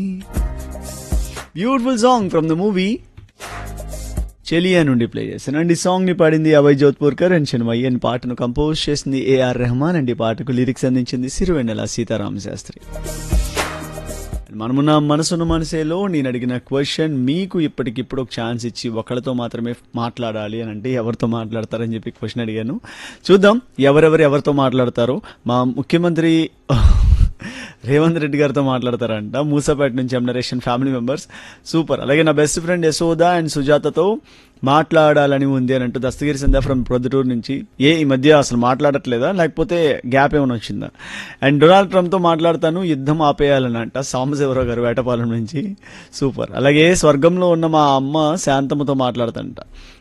beautiful song from the movie Cheliya నుండి play చేశాను and ఈ సాంగ్ ని పాడింది అభయ్ జోధ్పూర్కర్ అండ్ చిన్మయ్య అని పాటను కంపోజ్ చేసింది ఏఆర్ రెహమాన్ అండ్ ఈ పాటకు లిరిక్స్ అందించింది సిరివెన్నెల సీతారామ శాస్త్రి మనమున్న మనసున్న మనసేలో నేను అడిగిన క్వశ్చన్ మీకు ఇప్పటికిప్పుడు ఒక ఛాన్స్ ఇచ్చి ఒకళ్ళతో మాత్రమే మాట్లాడాలి అని అంటే ఎవరితో మాట్లాడతారని చెప్పి క్వశ్చన్ అడిగాను చూద్దాం ఎవరెవరు ఎవరితో మాట్లాడతారో మా ముఖ్యమంత్రి రేవంత్ రెడ్డి గారితో మాట్లాడతారంట మూసాపేట నుంచి ఎమ్నరేషన్ ఫ్యామిలీ మెంబర్స్ సూపర్ అలాగే నా బెస్ట్ ఫ్రెండ్ యశోద అండ్ సుజాతతో మాట్లాడాలని ఉంది అని అంటూ దస్తగిరి సంధ్య ఫ్రమ్ ప్రొద్దుటూరు నుంచి ఏ ఈ మధ్య అసలు మాట్లాడట్లేదా లేకపోతే గ్యాప్ ఏమైనా వచ్చిందా అండ్ డొనాల్డ్ ట్రంప్తో మాట్లాడతాను యుద్ధం ఆపేయాలని అంట సాంబశివరావు గారు వేటపాలెం నుంచి సూపర్ అలాగే స్వర్గంలో ఉన్న మా అమ్మ శాంతమ్మతో మాట్లాడతంట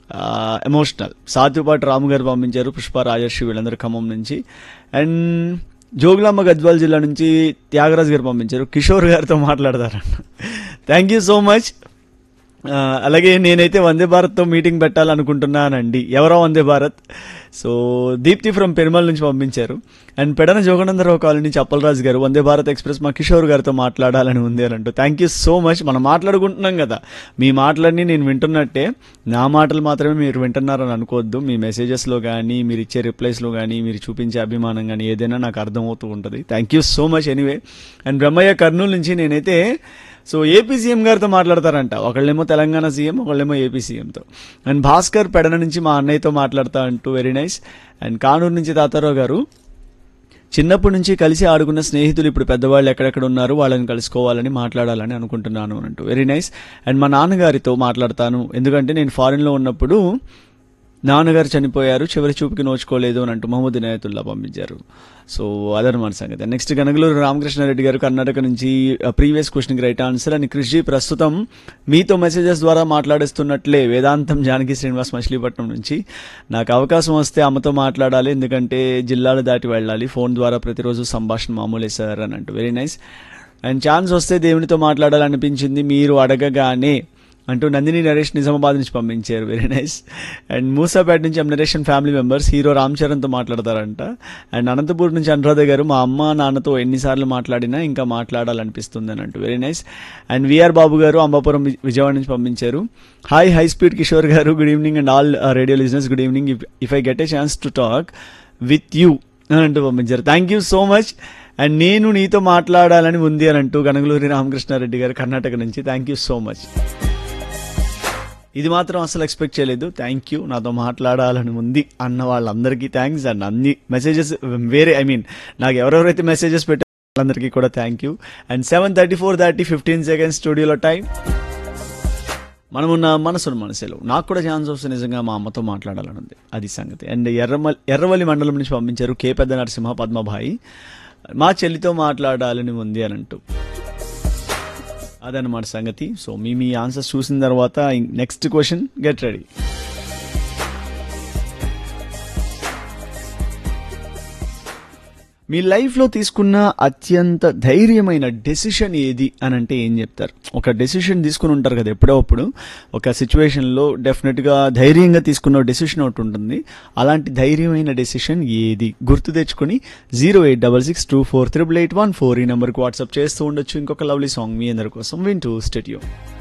ఎమోషనల్ సాత్యపాటి రాము గారు పంపించారు పుష్ప రాజర్షి వీళ్ళందరూ ఖమ్మం నుంచి అండ్ జోగులాంబ గద్వాల్ జిల్లా నుంచి త్యాగరాజ్ గారు పంపించారు కిషోర్ గారితో మాట్లాడతారంట థ్యాంక్ యూ సో మచ్ ఆ, అలాగే నేనైతే వందే భారత్తో మీటింగ్ పెట్టాలనుకుంటున్నానండి ఎవరో వందే భారత్ సో దీప్తి ఫ్రమ్ పెరుమల్ నుంచి పంపించారు అండ్ పెడన జోగనందరావు కాలనీ నుంచి అప్పలరాజు గారు వందే భారత్ ఎక్స్ప్రెస్ మా కిషోర్ గారితో మాట్లాడాలని ఉంది అని అంటూ థ్యాంక్ యూ సో మచ్ మనం మాట్లాడుకుంటున్నాం కదా మీ మాటలన్నీ నేను వింటున్నట్టే నా మాటలు మాత్రమే మీరు వింటున్నారని అనుకోవద్దు మీ మెసేజెస్లో కానీ మీరు ఇచ్చే రిప్లైస్లో కానీ మీరు చూపించే అభిమానం కానీ ఏదైనా నాకు అర్థమవుతూ ఉంటుంది thank you so much anyway and Brahmaiah Kurnool నుంచి నేనైతే సో ఏపీ సీఎం గారితో మాట్లాడతారంట ఒకళ్ళేమో తెలంగాణ సీఎం ఒకళ్ళేమో ఏపీ సీఎంతో అండ్ భాస్కర్ పెడన నుంచి మా అన్నయ్యతో మాట్లాడతా అంటూ వెరీ నైస్ అండ్ కానూరు నుంచి తాతారావు గారు చిన్నప్పటి నుంచి కలిసి ఆడుకున్న స్నేహితులు ఇప్పుడు పెద్దవాళ్ళు ఎక్కడెక్కడ ఉన్నారు వాళ్ళని కలుసుకోవాలని మాట్లాడాలని అనుకుంటున్నాను అని అంటూ వెరీ నైస్ అండ్ మా నాన్నగారితో మాట్లాడతాను ఎందుకంటే నేను ఫారిన్లో ఉన్నప్పుడు నాన్నగారు చనిపోయారు చివరి చూపుకి నోచుకోలేదు అని అంటూ మహమ్మద్ ఇనాయతుల్లా పంపించారు సో అదనమాట సంగతి నెక్స్ట్ గనగలూరు రామకృష్ణారెడ్డి గారు కర్ణాటక నుంచి ప్రీవియస్ క్వశ్చన్కి రైట్ ఆన్సర్ అని కృషి ప్రస్తుతం మీతో మెసేజెస్ ద్వారా మాట్లాడిస్తున్నట్లే వేదాంతం జానకి శ్రీనివాస్ మచిలీపట్నం నుంచి నాకు అవకాశం వస్తే అమ్మతో మాట్లాడాలి ఎందుకంటే జిల్లాలు దాటి వెళ్ళాలి ఫోన్ ద్వారా ప్రతిరోజు సంభాషణ మామూలే సార్ అని అంటూ వెరీ నైస్ అండ్ ఛాన్స్ వస్తే దేవునితో మాట్లాడాలనిపించింది మీరు అడగగానే అంటూ నందిని నరేష్ నిజామాబాద్ నుంచి పంపించారు వెరీ నైస్ అండ్ మూసాపేట నుంచి నరేషన్ ఫ్యామిలీ మెంబర్స్ హీరో రామ్ చరణ్తో మాట్లాడతారంట అండ్ అనంతపూర్ నుంచి అనురాధ గారు మా అమ్మ నాన్నతో ఎన్నిసార్లు మాట్లాడినా ఇంకా మాట్లాడాలనిపిస్తుంది అని అంటూ very nice and VR Babu garu Ambapuram వి- విజయవాడ నుంచి పంపించారు hi hi speed Kishore garu good evening and all radio listeners good evening if I get a chance to talk with you అని అంటూ పంపించారు thank you so much and నేను నీతో మాట్లాడాలని ఉంది అని అంటూ గనగలూరి రామకృష్ణారెడ్డి గారు కర్ణాటక నుంచి థ్యాంక్ యూ సో మచ్ ఇది మాత్రం అసలు ఎక్స్పెక్ట్ చేయలేదు థ్యాంక్ యూ నాతో మాట్లాడాలని ఉంది అన్న వాళ్ళందరికీ థ్యాంక్స్ అండ్ అన్ని మెసేజెస్ వేరే ఐ మీన్ నాకు ఎవరెవరైతే మెసేజెస్ పెట్టారో వాళ్ళందరికీ కూడా thank you and seven thirty four thirty fifteen seconds స్టూడియోలో టైం మనమున్న మనసును మనసులో నాకు కూడా ఛాన్స్ వస్తే నిజంగా మా అమ్మతో మాట్లాడాలని ఉంది అది సంగతి అండ్ ఎర్రమల్ ఎర్రవల్లి మండలం నుంచి పంపించారు కే పెద్ద నరసింహ పద్మభాయి మా చెల్లితో మాట్లాడాలని ఉంది అని అంటూ అదనమాట సంగతి సో మీ మీ ఆన్సర్స్ చూసిన తర్వాత నెక్స్ట్ క్వశ్చన్ గెట్ రెడీ మీ లైఫ్లో తీసుకున్న అత్యంత ధైర్యమైన డెసిషన్ ఏది అని అంటే ఏం చెప్తారు ఒక డెసిషన్ తీసుకుని ఉంటారు కదా ఎప్పుడో అప్పుడు ఒక సిచ్యువేషన్లో డెఫినెట్గా ధైర్యంగా తీసుకున్న డెసిషన్ ఒకటి ఉంటుంది అలాంటి ధైర్యమైన డెసిషన్ ఏది గుర్తు తెచ్చుకొని zero eight double six two four triple eight one four ఈ నెంబర్కి వాట్సాప్ చేస్తూ ఉండొచ్చు ఇంకొక లవ్లీ సాంగ్ మీ అందరి కోసం వింటూ స్టెడియో